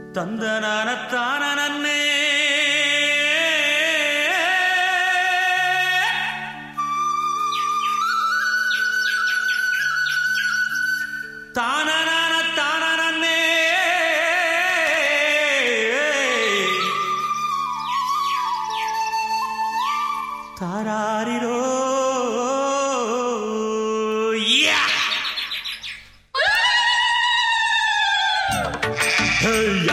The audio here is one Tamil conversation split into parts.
தந்தனானத்தான நன்னே தானனான தான நன்னே தாராரிரோ யா ஹேய்யா.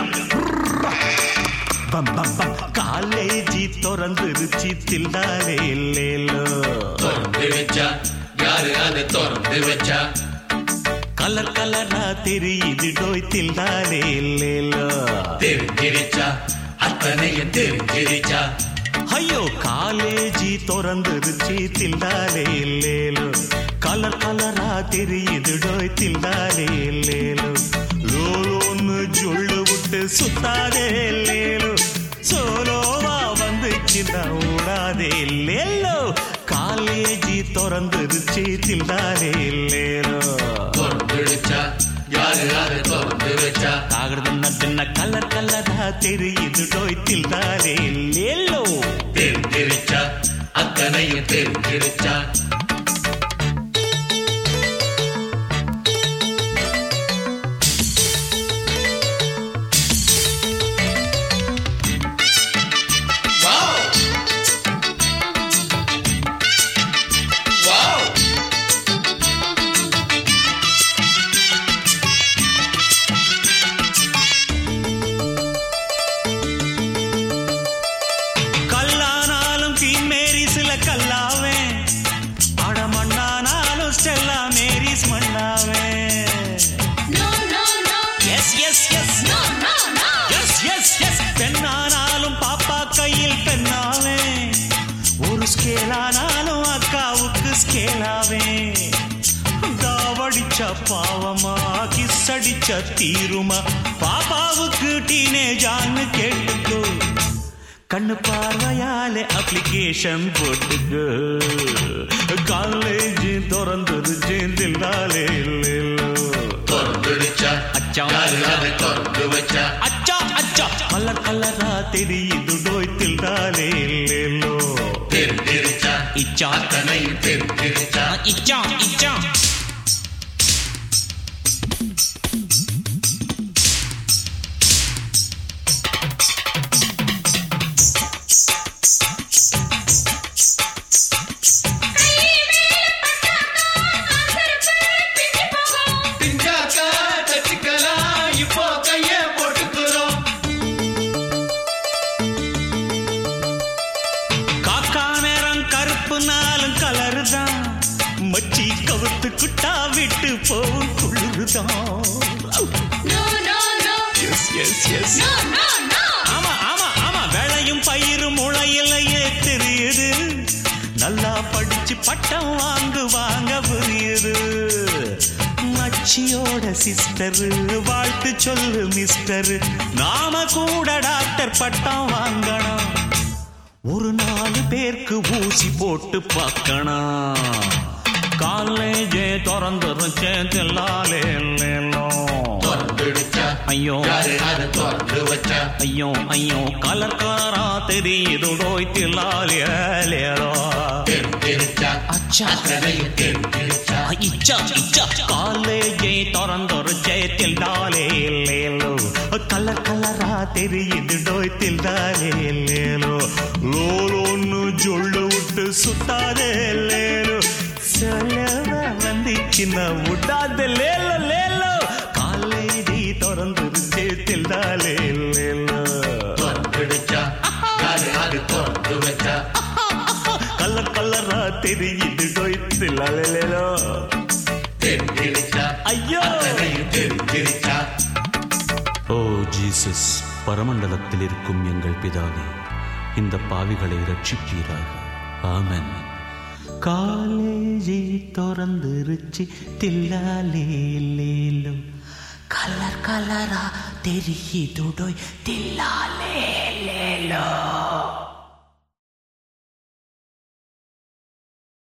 பம் பம் பம் காலேஜி திறந்துருச்சு தில்லாலே இல்லேலோ திறந்து வச்சா யாரு அதை திறந்து வச்சா கலர் கலரா தெரியுது டோய் தில்லாலே இல்லேலோ தெரிஞ்சிருச்சா அத்தனையும் தெரிஞ்சிருச்சா ஐயோ காலேஜி திறந்துருச்சு தில்லாலே இல்லேலோ கலர் கலரா தெரியுது டோய் தில்லாலே இல்லேலோ லோலோன்னு ஜொள்ளு விட்டு சுத்தாதே இல்லேலோ சோலோவா வந்துச்சுன்னா ஓடாதே இல்லேலோ காலேஜி திறந்துருச்சு தில்லாலே இல்லேலோ திறந்துடுச்சா யாரு அதை திறந்து வச்சா ஆகிறதுன்னா தின்ன கலர் கலரா தெரியுது டோய் தில்லாலே இல்லேலோ தெரிஞ்சிருச்சா அத்தனையும் தெரிஞ்சிருச்சா Wow! Wow! கல்லானாலும் தீன் மேரிஸ்ல கல்லாவே அடமண்ணானாலும் ஸ்டெல்லா மேரிஸ் மண்ணாவே No, no, no, yes yes yes no, no, no. Yes yes yes பெண்ணானாலும் பாப்பா கையில் பெண்ணாவே ஒரு ஸ்கேலானாலும் அக்காவுக்கு ஸ்கேலாவே தாவடிச்ச பாவமா கிஸ் அடிச்ச தீருமா பாப்பாவுக்கு டீனேஜான்னு கேட்டுக்கோ கண்ணு பார்வையாலே அப்ளிகேஷன் போட்டுக்கோ காலேஜ் திறந்துருச்சு தில்லாலே இல்லைல்லோ திறந்துடுச்சா அச்சா. யாரு அதை திறந்து வச்சா அச்சா அச்சா கலர் கலரா தெரியுது டோய் தில்லாலே இல்லைல்லோ தெரிஞ்சிருச்சா இச்சா அத்தனையும் தெரிஞ்சிருச்சா இச்சா இச்சா பிஞ்சாக்கா தச்சுக்கலாம் இப்போ கைய போட்டுக்கிறோம் காக்கா நேரம் கருப்பு நாளும் கலருதான் மச்சி கவுத்து குட்டா விட்டு போவும் குளிருதான் No, no, no, yes yes yes no, no, no. ஆமா ஆமா ஆமா வேலையும் பயிரும் முளையிலையே தெரியுது நல்லா படிச்சு பட்டம் வாங்கு வாங்க புரியுது மச்சியோட சிஸ்டர் வாழ்த்து சொல்லு மிஸ்டர் நாம கூட டாக்டர் பட்டம் வாங்கணும் ஒரு நாலு பேருக்கு ஊசி போட்டு பார்க்கணும் காலேஜே திறந்துருச்சேன் தில்லாலே திறந்துடுச்சா ஐயோ யாரு அதை திறந்து வச்சா ஐயோ ஐயோ கலர் கலரா தெரியுது டோய் தில்லாலேலோ தெரிஞ்சிருச்சா அச்சா அத்தனையும் தெரிஞ்சிருச்சா இச்சா இச்சா காலேஜை திறந்தொரு தில்லாலேலோ கலர் கலரா தெரியுது டோய் தில்லாலேலோ லோலோன்னு ஜொள்ளு விட்டு சுத்தாதே லேலோ சொல்லவா வந்துச்சுன்னா விடாத லேலோ லேலோ காலேஜை திறந்துருச்சு தில்லாலேலோ திறந்துடுச்சா யாரு அது திறந்து வச்சா கலர் கலரா தெரியுது டோய் தில்லாலேலோ தெரிஞ்சிருச்சா ஐயோ அத்தனையும் தெரிஞ்சிருச்சா ஓ ஜீசஸ் பரமண்டலத்தில் இருக்கும் எங்கள் பிதாவே இந்த பாவிகளை ரட்சிப்பீராக ஆமென் காலேஜி திறந்துருச்சு தில்லாலேலேலும் கலர் கலரா தெரியுதுடோய் தில்லாலேலேலோ